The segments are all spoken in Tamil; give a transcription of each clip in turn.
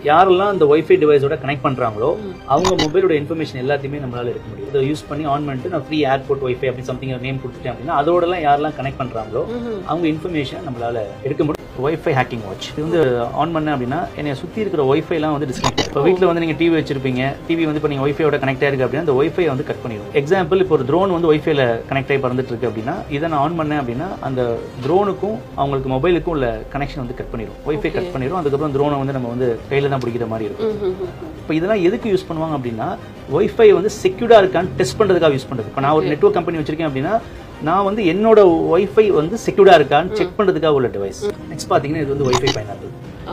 யாரெல்லாம் அந்த ஒய்ஃபை டிவைஸோட கனெக்ட் பண்றாங்களோ அவங்க மொபைலோட இன்ஃபர்மேஷன் எல்லாத்தையுமே நம்மளால எடுக்க முடியும் இதை யூஸ் பண்ணி ஆன் பண்ணிட்டு நான் ஃப்ரீ ஏர்போர்ட் ஒய்ஃபை அப்படி சம்திங் நேம் கொடுத்துட்டேன் அப்படின்னா அதோடலாம் யாரெல்லாம் கனெக்ட் பண்றாங்களோ அவங்க இன்ஃபர்மேஷன் நம்மளால எடுக்க முடியும் ஒய்ஃபை ஹேக்கிங் வாட்ச் இது வந்து ஆன் பண்ண அப்படின்னா என்னை சுற்றி இருக்கிற ஒய்ஃபைலாம் வந்து டிஸ்கனெக்ட் இப்போ வீட்டில் வந்து நீங்கள் டிவி வச்சிருப்பீங்க டிவி வந்து இப்போ நீங்கள் ஒய்ஃபையோட கனெக்ட் ஆயிருக்கு அப்படின்னா அந்த ஒய்ஃபை வந்து கட் பண்ணிடும் எக்ஸாம்பிள் இப்போ ஒரு ட்ரோன் வந்து ஒய்ஃபைல கனெக்ட் ஆகி பறந்துட்டு இருக்கு அப்படின்னா இதை நான் ஆன் பண்ணேன் அப்படின்னா அந்த ட்ரோனுக்கும் அவங்களுக்கு மொபைலுக்கும் உள்ள கனெக்ஷன் வந்து கட் பண்ணிடும் ஒய்ஃபை கட் பண்ணிடும் அதுக்கப்புறம் ட்ரோனை வந்து நம்ம வந்து கையில் தான் பிடிக்கிற மாதிரி இருக்கும் இப்போ இதெல்லாம் எதுக்கு யூஸ் பண்ணுவாங்க அப்படின்னா ஒய்ஃபை வந்து செக்யூர்டா இருக்கான்னு டெஸ்ட் பண்றதுக்காக யூஸ் பண்றது இப்போ நான் ஒரு நெட்வொர்க் கம்பெனி வச்சிருக்கேன் அப்படின்னா நான் வந்து என்னோட ஒய்ஃபை வந்து செக்யூர்டா இருக்கான்னு செக் பண்றதுக்காக உள்ள டிவைஸ் நெக்ஸ்ட் பாத்தீங்கன்னா இது வந்து ஒய்ஃபை பயனாளர்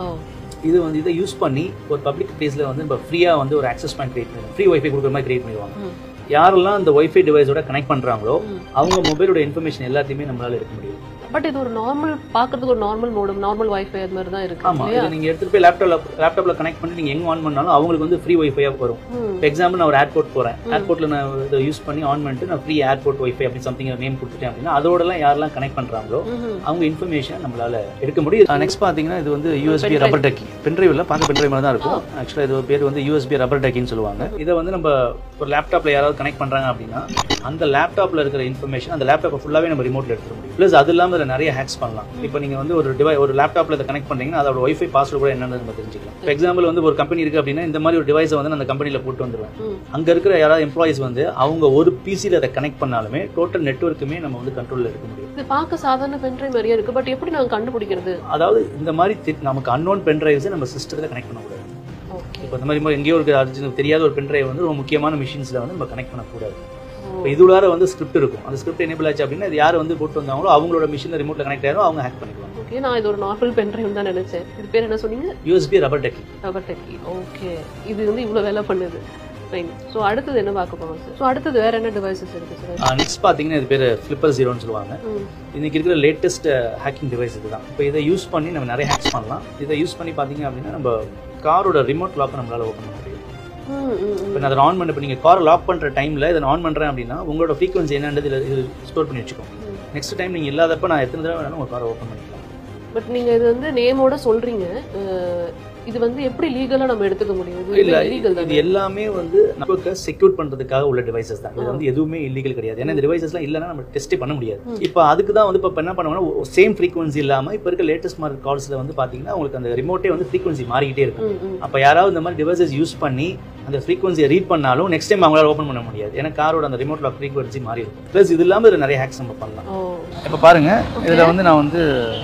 இது வந்து இதை யூஸ் பண்ணி ஒரு பப்ளிக் பிளேஸ்ல வந்து நம்ம ஃப்ரீயா வந்து ஒரு ஆக்சஸ் பாயிண்ட் கிரியேட் பண்ணுவோம் ஃப்ரீ ஒய்ஃபை கொடுக்குற மாதிரி கிரியேட் பண்ணிடுவாங்க யாரெல்லாம் அந்த ஒய்ஃபை டிவைஸோட கனெக்ட் பண்றாங்களோ அவங்க மொபைலோட இன்ஃபர்மேஷன் எல்லாத்தையுமே நம்மளால எடுக்க முடியும் பட் இது ஒரு நார்மல் பாக்குறதுக்கு ஒரு நார்மல் மோடம் நார்மல் வைஃபை அது மாதிரி தான் இருக்கு ஆமா இதை நீங்க எடுத்துட்டு போய் லேப்டாப்ல லேப்டாப்ல கனெக்ட் பண்ணி நீங்க எங்க ஆன் பண்ணாலும் அவங்களுக்கு வந்து ஃப்ரீ ஒய்ஃபையா வரும் இப்போ எக்ஸாம்பிள் நான் ஒரு ஏர்போர்ட் போறேன் ஏர்போர்ட்ல நான் இதை யூஸ் பண்ணி ஆன் பண்ணிட்டு நான் ஃப்ரீ ஏர்போர்ட் ஒய்ஃபை அப்படி சம்திங் நேம் கொடுத்துட்டேன் அப்படின்னா அதோடலாம் யாரெல்லாம் கனெக்ட் பண்றாங்களோ அவங்க இன்ஃபர்மேஷன் நம்மளால எடுக்க முடியும் நெக்ஸ்ட் பாத்தீங்கன்னா இது வந்து யூஎஸ்பி ரப்பர் டக்கி பென்ட்ரைவ்ல பார்க்க பென்ட்ரைவ் மாதிரி தான் இருக்கும் ஆக்சுவலா இது பேர் வந்து யூஎஸ்பி ரப்பர் டக்கின்னு சொல்லுவாங்க இதை வந்து நம்ம ஒரு லேப்டாப்ல யாராவது கனெக்ட் பண்றாங்க அப்படின்னா அந்த லேப்டாப்ல இருக்கிற இன்ஃபர்மேஷன் அந்த லேப்டாப்பை ஃபுல்லாவே நம்ம ரிமோட்ல எடுத்துட முடியும் ப்ளஸ் அது இல்லாம இதுல நிறைய ஹேக்ஸ் பண்ணலாம் இப்போ நீங்க வந்து ஒரு டிவை ஒரு லேப்டாப்ல இதை கனெக்ட் பண்றீங்கன்னா அதோட ஒய்ஃபை பாஸ்வேர்டு கூட என்னன்னு நம்ம தெரிஞ்சுக்கலாம் இப்போ எக்ஸாம்பிள் வந்து ஒரு கம்பெனி இருக்கு அப்படின்னா இந்த மாதிரி ஒரு டிவைஸை வந்து நான் அந்த கம்பெனில போட்டு வந்துருவேன் அங்க இருக்கிற யாராவது எம்ப்ளாயிஸ் வந்து அவங்க ஒரு பிசில அதை கனெக்ட் பண்ணாலுமே டோட்டல் நெட்வொர்க்குமே நம்ம வந்து கண்ட்ரோல்ல இருக்க முடியும் இது பார்க்க சாதாரண பென்ட்ரைவ் மாதிரியே இருக்கு பட் எப்படி நாங்க கண்டுபிடிக்கிறது அதாவது இந்த மாதிரி தி- நமக்கு அன்னோன் பென் டிரைவ்ஸை நம்ம சிஸ்டத்தில் கனெக்ட் பண்ணக்கூடாது ஓகே இப்போ இந்த மாதிரி மாதிரி எங்கேயோ ஒரு அர்ஜென்ட் தெரியாத ஒரு பென் டிரைவ் வந்து ரொம்ப முக்கியமான மிஷின்ஸ்ல வந்து நம்ம கனெக்ட் பண்ணக்கூடாது இப்போ இது உள்ளார வந்து ஸ்கிரிப்ட் இருக்கும் அந்த ஸ்கிரிப்ட் எனேபிள் ஆச்சு அப்படின்னா இது யார் வந்து போட்டு வந்தாங்களோ அவங்களோட மிஷின் ரிமோட்ல கனெக்ட் ஆயிரும் அவங்க ஹேக் பண்ணிக்குவாங்க ஓகே நான் இது ஒரு நார்மல் பென்ட்ரைவ் தான் நினைச்சேன் இது பேர் என்ன சொன்னீங்க USB rubber ducky rubber ducky okay இது வந்து இவ்வளவு வேலை பண்ணுது ஃபைன் ஸோ அடுத்தது என்ன பார்க்க போறோம் சார் ஸோ அடுத்தது வேற என்ன டிவைசஸ் இருக்கு சார் நெக்ஸ்ட் பார்த்தீங்கன்னா இது பேர் ஃபிளிப்பர் ஜீரோன்னு சொல்லுவாங்க ம் இன்னைக்கு இருக்கிற லேட்டஸ்ட் ஹேக்கிங் டிவைஸ் இதுதான் இப்போ இதை யூஸ் பண்ணி நம்ம நிறைய ஹேக்ஸ் பண்ணலாம் இதை யூஸ் பண்ணி பார்த்தீங்க அப்படின்னா நம்ம காரோட ரிமோட் லாக்கை நம்மளால ஓப்பன் பண்ண முடியும் ம் ம் இப்போ நான் அதை ஆன் பண்ண இப்போ நீங்கள் கார் லாக் பண்ணுற டைமில் இதை ஆன் பண்ணுறேன் அப்படின்னா உங்களோட ஃப்ரீக்வன்சி என்னன்றது இதில் இது ஸ்டோர் பண்ணி வச்சுக்கோங்க நெக்ஸ்ட் டைம் நீங்கள் இல்லாதப்ப நான் எத்தனை தடவை வேணாலும் உங்கள் காரை ஓப்பன் பண்ணிக்கலாம் பட் நீங்க இது வந்து நேமோட சொல்றீங்க அஹ், இது வந்து எப்படி லீகலா நம்ம எடுத்துக்க முடியும் இது இல்ல லீகல் இது எல்லாமே வந்து நமக்கு செக்யூர் பண்றதுக்காக உள்ள டிவைசஸ் தான் இது வந்து எதுவுமே இல்லீகல் கிடையாது ஏன்னா இந்த டிவைசஸ்லாம் இல்லைன்னா நம்ம டெஸ்டே பண்ண முடியாது இப்போ அதுக்கு தான் வந்து இப்போ என்ன பண்ணுவாங்கன்னா சேம் ஃப்ரீக்வன்சி இல்லாம இப்போ இருக்க லேட்டஸ்ட் மார்க் கால்ஸ்ல வந்து பாத்தீங்கன்னா உங்களுக்கு அந்த ரிமோட்டே வந்து ஃப்ரீக்வன்சி மாறிக்கிட்டே இருக்கும் ம் ம் அப்போ யாராவது இந்த மாதிரி டிவைசஸ் யூஸ் பண்ணி அந்த ஃப்ரீக்வன்சியை ரீட் பண்ணாலும் நெக்ஸ்ட் டைம் அவங்களால ஓப்பன் பண்ண முடியாது ஏன்னா காரோட அந்த ரிமோட் லாக் ஃப்ரீக்வன்சி மாறி இருக்கும் ப்ளஸ் இது இல்லாம இதுல நிறைய ஹேக்ஸ் நம்ம பண்ணலாம் ஓ இப்போ பாருங்க இதுல வந்து நான் வந்து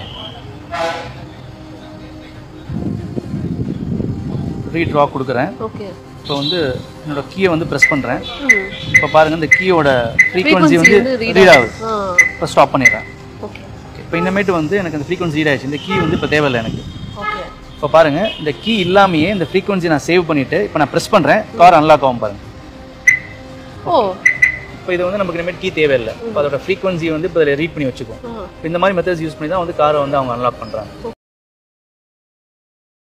ரீட் ராக் கொடுக்குறேன் ஓகே இப்போ வந்து என்னோட கீயை வந்து ப்ரெஸ் பண்ணுறேன் ம் இப்போ பாருங்க இந்த கீயோட ஃப்ரீக்வன்சி frequency வந்து வந்து read ரீட் ஆகுது ஆ இப்போ ஸ்டாப் பண்ணிடுறேன் ஓகே இப்போ இனிமேட்டு வந்து எனக்கு அந்த ஃப்ரீக்வன்சி ரீட் ஆயிடுச்சு இந்த கீ வந்து இப்போ தேவையில்லை எனக்கு ஓகே இப்போ பாருங்க இந்த கீ இல்லாமையே இந்த ஃப்ரீக்வன்சி நான் சேவ் பண்ணிட்டு இப்போ நான் ப்ரெஸ் பண்ணுறேன் கார் அன்லாக் ஆகும் பாருங்க ஓ இப்போ இது வந்து நமக்கு இனிமேட் கீ தேவையில்லை இப்போ அதோட ஃப்ரீக்வன்சி வந்து இப்போ இதில் ரீட் பண்ணி வச்சுக்கும் ஆ இப்போ இந்த மாதிரி மெத்தட்ஸ் யூஸ் பண்ணி தான் வந்து காரை வந்து அவங்க அன்லாக் பண்ணுறாங்க